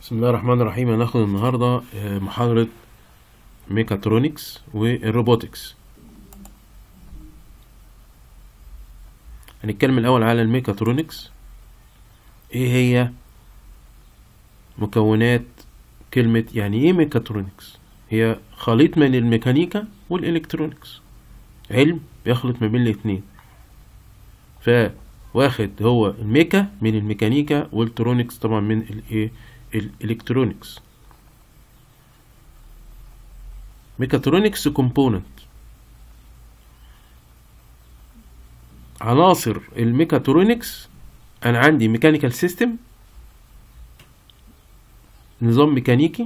بسم الله الرحمن الرحيم هناخد النهاردة آه، محاضرة ميكاترونكس والروبوتكس هنتكلم الأول على الميكاترونكس ايه هي مكونات كلمة يعني ايه ميكاترونكس هي خليط من الميكانيكا والإلكترونكس علم بيخلط ما بين الاتنين فواخد هو الميكا من الميكانيكا والترونكس طبعا من الايه الالكترونكس ميكاترونكس كومبوننت عناصر الميكاترونكس انا عندي ميكانيكال سيستم نظام ميكانيكي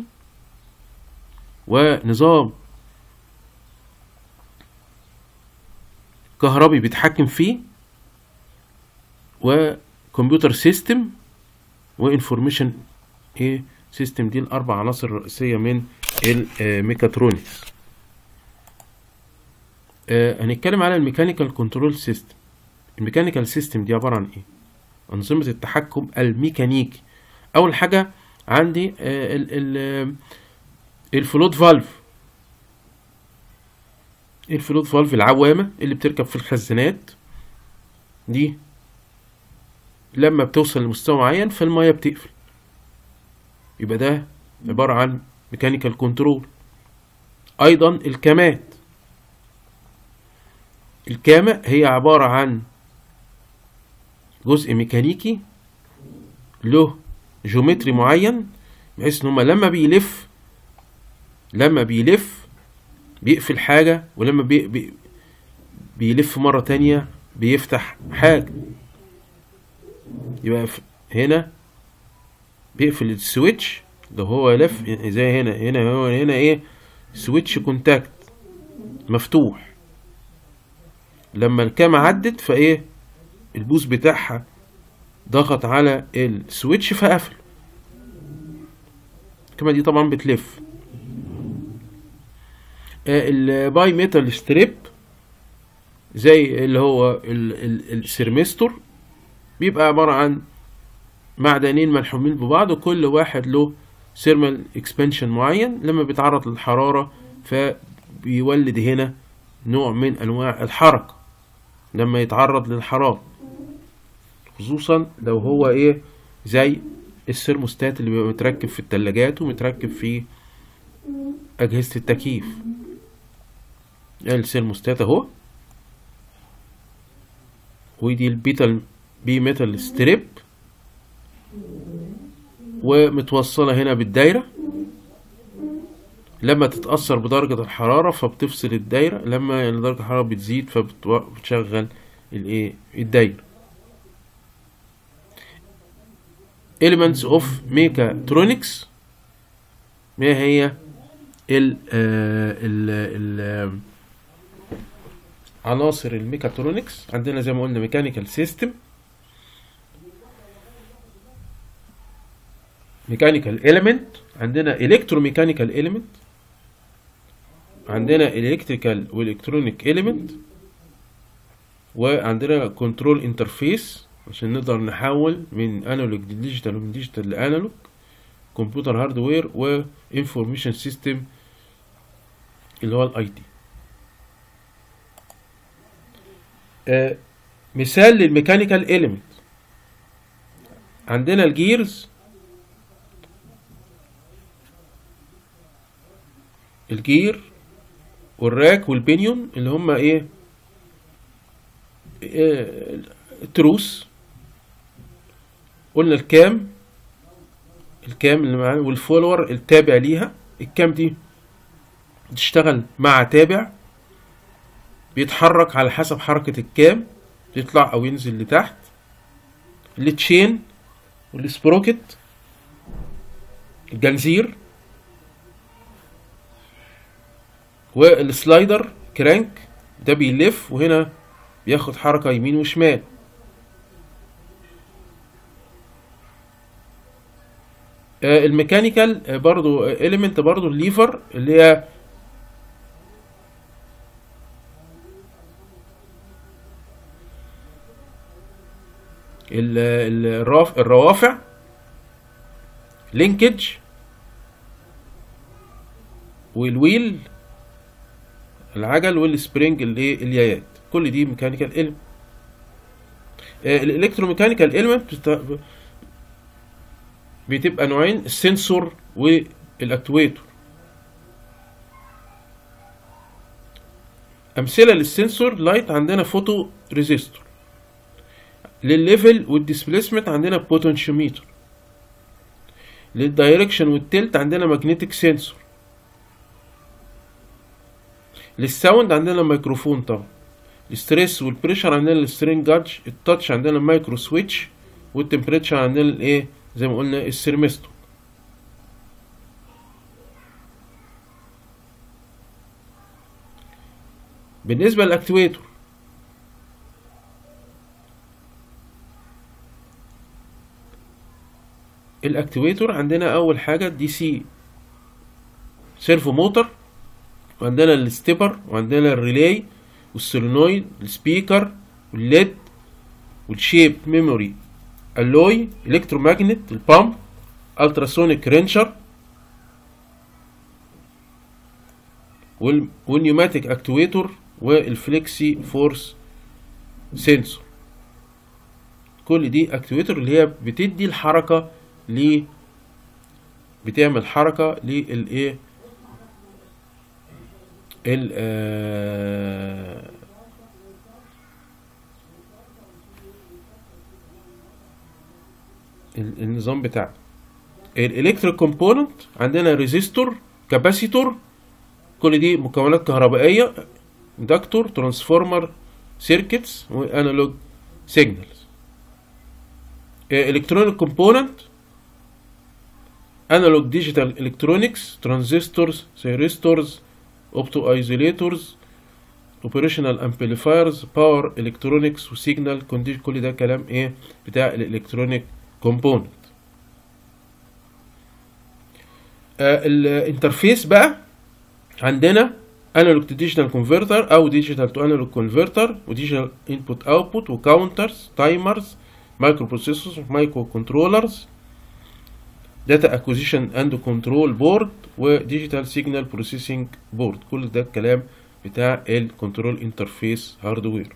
ونظام كهربي بيتحكم فيه وكمبيوتر سيستم وانفورميشن ايه سيستم دي الاربع عناصر الرئيسيه من الميكاترونكس آه هنتكلم على الميكانيكال كنترول سيستم الميكانيكال سيستم دي عباره عن ايه انظمه التحكم الميكانيكي اول حاجه عندي آه ال ال الفلوت فالف الفلوت فالف العوامه اللي بتركب في الخزانات دي لما بتوصل لمستوى معين فالميه بتقفل يبقى ده عبارة عن ميكانيكال كنترول أيضا الكامات الكامة هي عبارة عن جزء ميكانيكي له جيومتري معين بحيث ان هما لما بيلف لما بيلف بيقفل حاجة ولما بي بي بيلف مرة تانية بيفتح حاجة يبقى هنا بيقفل السويتش لو هو لف زي هنا هنا هو هنا ايه سويتش كونتاكت مفتوح لما الكامة عدت فايه البوز بتاعها ضغط على السويتش فقفل الكامة دي طبعا بتلف آه الباي ميتال ستريب زي اللي هو السيرمستور بيبقى عبارة عن معدنين ملحومين ببعض وكل واحد له سيرمال اكسبانشن معين لما بيتعرض للحرارة فبيولد هنا نوع من انواع الحركة لما يتعرض للحرارة خصوصا لو هو ايه زي السيرموستات اللي بيبقى متركب في التلاجات ومتركب في أجهزة التكييف السيرموستات اهو ودي البيتال بي ميتال ستريب ومتوصلة هنا بالدايرة لما تتأثر بدرجة الحرارة فبتفصل الدايرة لما درجة الحرارة بتزيد فبتشغل الايه الدايرة elements of mechatronics ما هي ال ال ال عناصر الميكاترونكس عندنا زي ما قلنا ميكانيكال سيستم ميكانيكال element عندنا الكتروميكانيكال element عندنا الكتريكال والكترونيك element وعندنا كنترول انترفيس عشان نقدر نحول من انالوج لديجيتال ومن ديجيتال لانالوج كمبيوتر هاردوير وانفورميشن سيستم اللي هو الاي تي آه مثال للميكانيكال element عندنا الجيرز الجير والراك والبنيون اللي هما ايه, إيه التروس قلنا الكام الكام اللي معانا والفولور التابع ليها الكام دي بتشتغل مع تابع بيتحرك على حسب حركة الكام يطلع او ينزل لتحت التشين والسبروكت الجنزير والسلايدر كرانك ده بيلف وهنا بياخد حركة يمين وشمال آه الميكانيكال برضو اليمنت برضو الليفر اللي هي الرافع لينكج والويل العجل والسبرينج الايه اليايات كل دي ميكانيكال اليمنت الالكتروميكانيكال اليمنت بتبقى نوعين السنسور والاكتويتور امثله للسنسور لايت عندنا فوتو ريزيستور للليفل والديسبليسمنت عندنا بوتنشيوميتر للدايركشن والتلت عندنا ماجنتيك سنسور للساوند عندنا ميكروفون طبعا الستريس والبريشر عندنا السترين جادج التاتش عندنا مايكرو سويتش والتمبريتشر عندنا الايه زي ما قلنا السيرمستو بالنسبة للأكتويتور الأكتويتور عندنا أول حاجة دي سي سيرفو موتور وعندنا الستيبر وعندنا الريلاي والسولينويد السبيكر والليد والشيب ميموري الوي الكترومagnet البامب التراسونيك رينشر والنيوماتيك اكتويتور والفليكسي فورس سنسور كل دي اكتويتور اللي هي بتدي الحركة ل بتعمل حركة للايه ال آه النظام بتاعنا الالكتريك كومبوننت عندنا ريزيستور كاباسيتور كل دي مكونات كهربائيه اندكتور ترانسفورمر سيركتس وانالوج سيجنالز الكترونيك كومبوننت انالوج ديجيتال الكترونكس ترانزستورز سيريستورز اوبتو ايزوليتورز اوبريشنال امبليفايرز باور الكترونكس وسيجنال كونديشن كل ده كلام ايه بتاع الالكترونيك كومبوننت الانترفيس بقى عندنا انالوج تو ديجيتال كونفرتر او ديجيتال تو انالوج كونفرتر وديجيتال انبوت اوتبوت وكاونترز تايمرز مايكرو بروسيسورز مايكرو كنترولرز داتا اكوزيشن اند كنترول بورد وديجيتال سيجنال بروسيسنج بورد كل ده الكلام بتاع الكنترول انترفيس هاردوير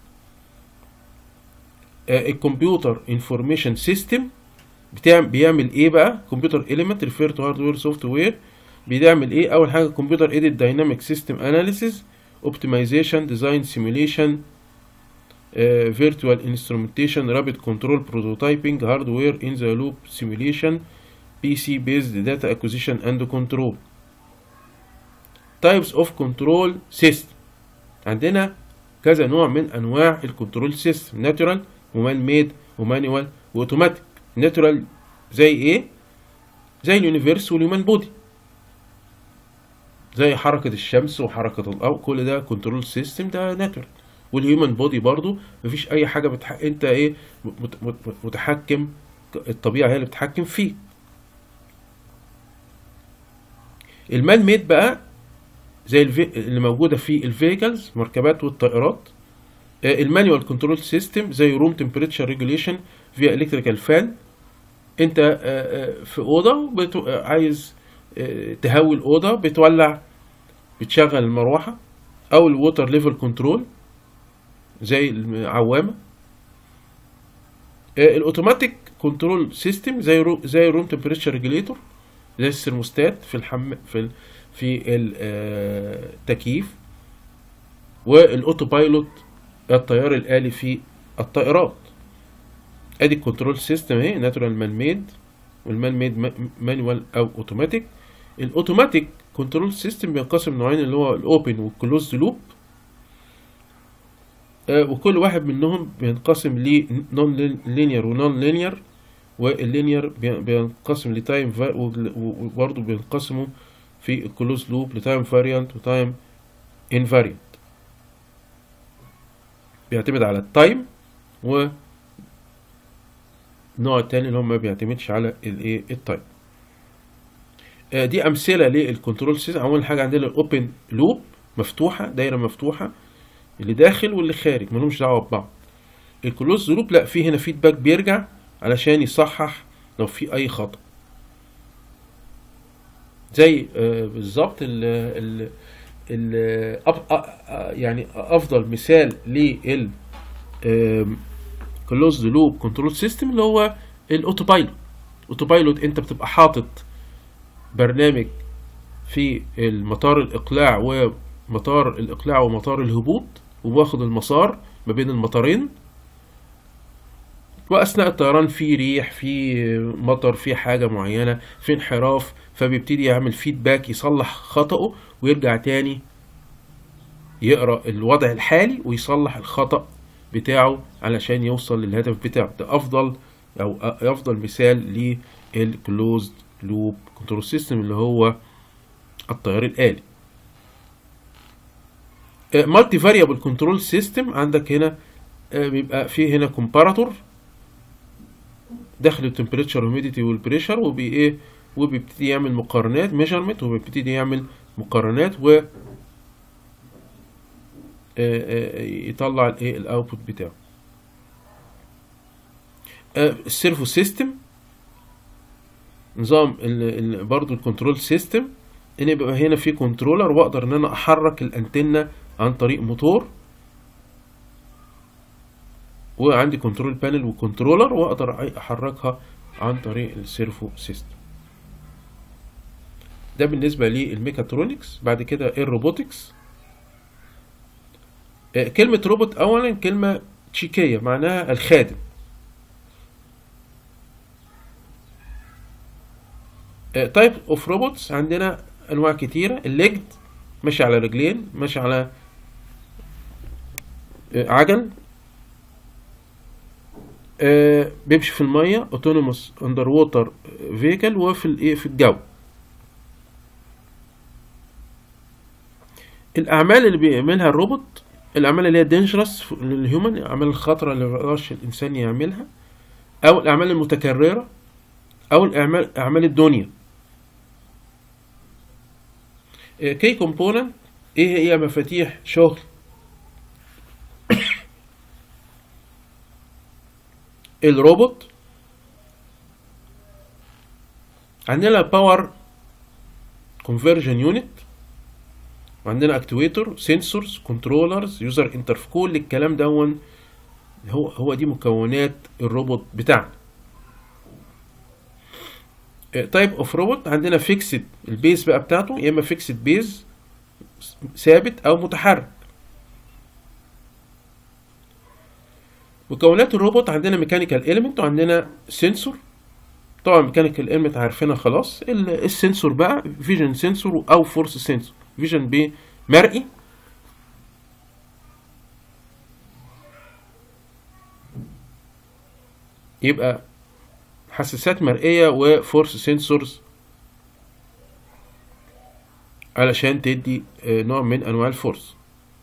الكمبيوتر انفورميشن سيستم بيعمل ايه بقى كمبيوتر اليمنت ريفير تو هاردوير سوفت وير بيعمل ايه اول حاجه كمبيوتر ايديت دايناميك سيستم اناليسيز اوبتمايزيشن ديزاين سيميوليشن فيرتوال انسترومنتيشن رابيد كنترول بروتوتايبنج هاردوير ان ذا لوب سيميوليشن بي سي بيزد داتا اكوزيشن اند كنترول تايبس اوف كنترول سيستم عندنا كذا نوع من انواع الكنترول سيستم ناتورال ومان ميد ومانوال واوتوماتيك ناتورال زي ايه زي اليونيفيرس والهيومن بودي زي حركة الشمس وحركة الأرض كل ده كنترول سيستم ده ناتورال والهيومن بودي برضو مفيش أي حاجة بتح... أنت إيه مت... مت... متحكم الطبيعة هي اللي بتتحكم فيه المان ميد بقى زي الفي... اللي موجودة في الفيكلز مركبات والطائرات المانيوال كنترول سيستم زي روم تمبريتشر ريجوليشن فيا الكتريكال فان انت في اوضه بتو... عايز تهوي الاوضه بتولع بتشغل المروحه او الووتر ليفل كنترول زي العوامه الاوتوماتيك كنترول سيستم زي رو... زي روم تمبريتشر ريجوليتور زي السيرموستات في الحم في ال... في التكييف والاوتو بايلوت التيار الآلي في الطائرات ادي الكنترول سيستم اهي ناتورال مان ميد والمان ميد مانوال او اوتوماتيك الاوتوماتيك كنترول سيستم بينقسم نوعين اللي هو الاوبن والكلوزد لوب آه وكل واحد منهم بينقسم ل نون لينير ونون لينير واللينير بينقسم لتايم وبرضه بينقسموا في الكلوز لوب لتايم فاريانت وتايم انفاريانت بيعتمد على التايم و النوع التاني اللي هو ما بيعتمدش على الايه التايم آه دي امثله للكنترول سيستم اول حاجه عندنا الاوبن لوب مفتوحه دايره مفتوحه اللي داخل واللي خارج ملهمش دعوه ببعض الكلوز لوب لا في هنا فيدباك بيرجع علشان يصحح لو في اي خطا زي آه، بالظبط ال ال ال أب- أ- أ- يعني افضل مثال لل كلوزد لوب كنترول سيستم اللي هو الاوتو بايلوت اوتو بايلوت انت بتبقى حاطط برنامج في المطار الاقلاع ومطار الاقلاع ومطار الهبوط وواخد المسار ما بين المطارين واثناء الطيران في ريح في مطر في حاجه معينه في انحراف فبيبتدي يعمل فيدباك يصلح خطأه ويرجع تاني يقرا الوضع الحالي ويصلح الخطأ بتاعه علشان يوصل للهدف بتاعه ده افضل او افضل مثال للكلوزد لوب كنترول سيستم اللي هو التيار الآلي مالتي فاريبل كنترول سيستم عندك هنا آه، بيبقى فيه هنا كومباراتور داخل التمبريتشر والهيوميديتي والبريشر وبي ايه وبيبتدي يعمل مقارنات ميجرمنت وبيبتدي يعمل مقارنات و آه، آه، يطلع الايه الاوتبوت بتاعه آه، السيرفو سيستم نظام ال- ال- برضو الكنترول سيستم ان يبقى هنا في كنترولر واقدر ان انا احرك الانتنه عن طريق موتور وعندي كنترول بانل وكنترولر واقدر احركها عن طريق السيرفو سيستم ده بالنسبه للميكاترونكس بعد كده الروبوتكس آه، كلمه روبوت اولا كلمه تشيكيه معناها الخادم تايب اوف روبوتس عندنا انواع كتيره الليجد ماشي على رجلين ماشي على آه، عجل آه، بيمشي في الميه اوتونوموس اندر ووتر فيكل وفي الايه في الجو الاعمال اللي بيعملها الروبوت الاعمال اللي هي دينجرس للهيومن الاعمال الخطره اللي ما يقدرش الانسان يعملها او الاعمال المتكرره او الاعمال اعمال الدنيا كي كومبوننت ايه هي مفاتيح شغل الروبوت عندنا باور كونفرجن يونت وعندنا اكتويتور سنسورز كنترولرز يوزر انترف كل الكلام دون هو هو دي مكونات الروبوت بتاعنا تايب اوف روبوت عندنا فيكسد البيز بقى بتاعته يا اما فيكسد بيز ثابت او متحرك مكونات الروبوت عندنا ميكانيكال ايليمنت وعندنا سنسور طبعا ميكانيكال ايليمنت عارفينها خلاص ال- السنسور بقى فيجن سنسور او فورس سنسور فيجن بمرئي يبقى حساسات مرئية وفورس سنسورز علشان تدي آه، نوع من انواع الفورس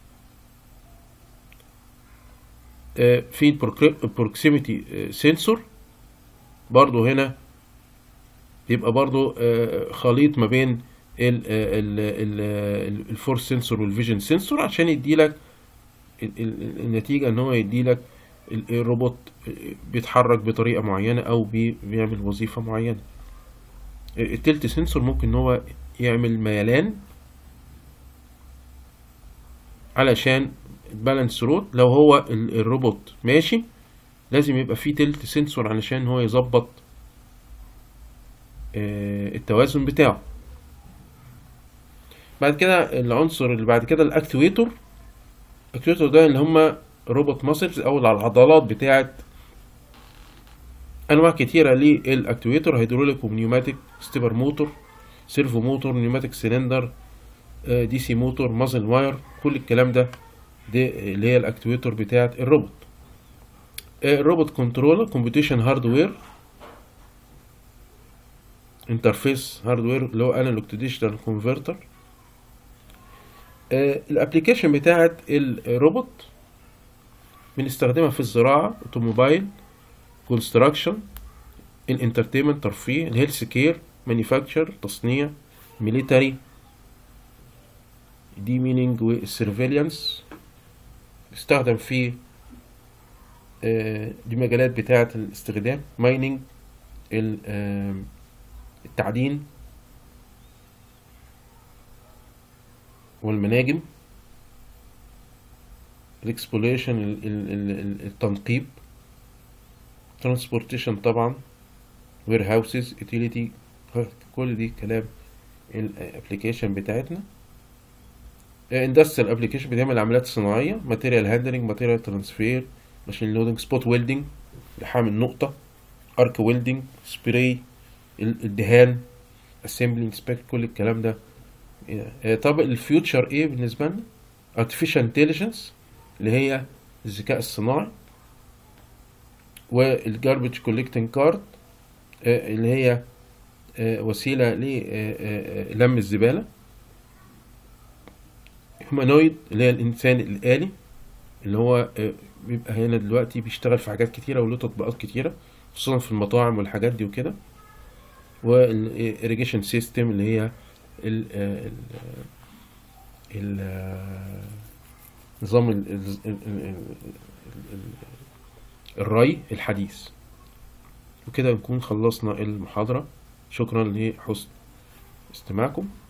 آه، في البروكسيميتي سنسور برضو هنا يبقى برضو آه، خليط ما بين ال- ال- ال- ال- الفورس سنسور والفيجن سنسور عشان يديلك ال- ال- النتيجة ان هو يديلك ال- الروبوت بيتحرك بطريقة معينة او بي- بيعمل وظيفة معينة التلت سنسور ممكن ان هو يعمل ميلان علشان بالانس رود لو هو ال- الروبوت ماشي لازم يبقى فيه تلت سنسور علشان هو يظبط آه، التوازن بتاعه بعد كده العنصر اللي بعد كده الاكتويتور الاكتويتور ده اللي هما روبوت ماسلز او العضلات بتاعت انواع كتيره للاكتويتور هيدروليك ونيوماتيك ستيبر موتور سيرفو موتور نيوماتيك سيلندر دي سي موتور مازل واير كل الكلام ده دي اللي هي الاكتويتور بتاعت الروبوت آه، الروبوت كنترولر كومبيوتيشن هاردوير انترفيس هاردوير اللي هو انالوج تو ديجيتال كونفرتر الابلكيشن بتاعت الروبوت بنستخدمها في الزراعة اوتوموبايل كونستراكشن الانترتينمنت ترفيه الهيلث كير مانيفاكتشر تصنيع ميليتري دي مينينج والسيرفيليانس بيستخدم في آه، دي مجالات بتاعة الاستخدام مايننج التعدين والمناجم الاكسبوليشن التنقيب ترانسبورتيشن طبعا وير هاوسز يوتيليتي كل دي كلام الابلكيشن بتاعتنا اندستريال ابلكيشن بتعمل عمليات صناعيه ماتيريال هاندلنج ماتيريال ترانسفير ماشين لودنج سبوت ويلدنج لحام النقطه ارك ويلدنج سبراي الدهان اسمبلي انسبكت كل الكلام ده آه، طب الفيوتشر ايه بالنسبه لنا artificial intelligence اللي هي الذكاء الصناعي والجاربج كوليكتنج كارد اللي هي آه، وسيله للم الزباله هيومانويد اللي هي الانسان الالي اللي هو آه، بيبقى هنا دلوقتي بيشتغل في حاجات كتيره وله تطبيقات كتيره خصوصا في المطاعم والحاجات دي وكده والإيريجيشن سيستم اللي هي ال ال ال نظام ال- ال- ال- ال- ال- الري الحديث وكده نكون خلصنا المحاضرة شكرا لحسن استماعكم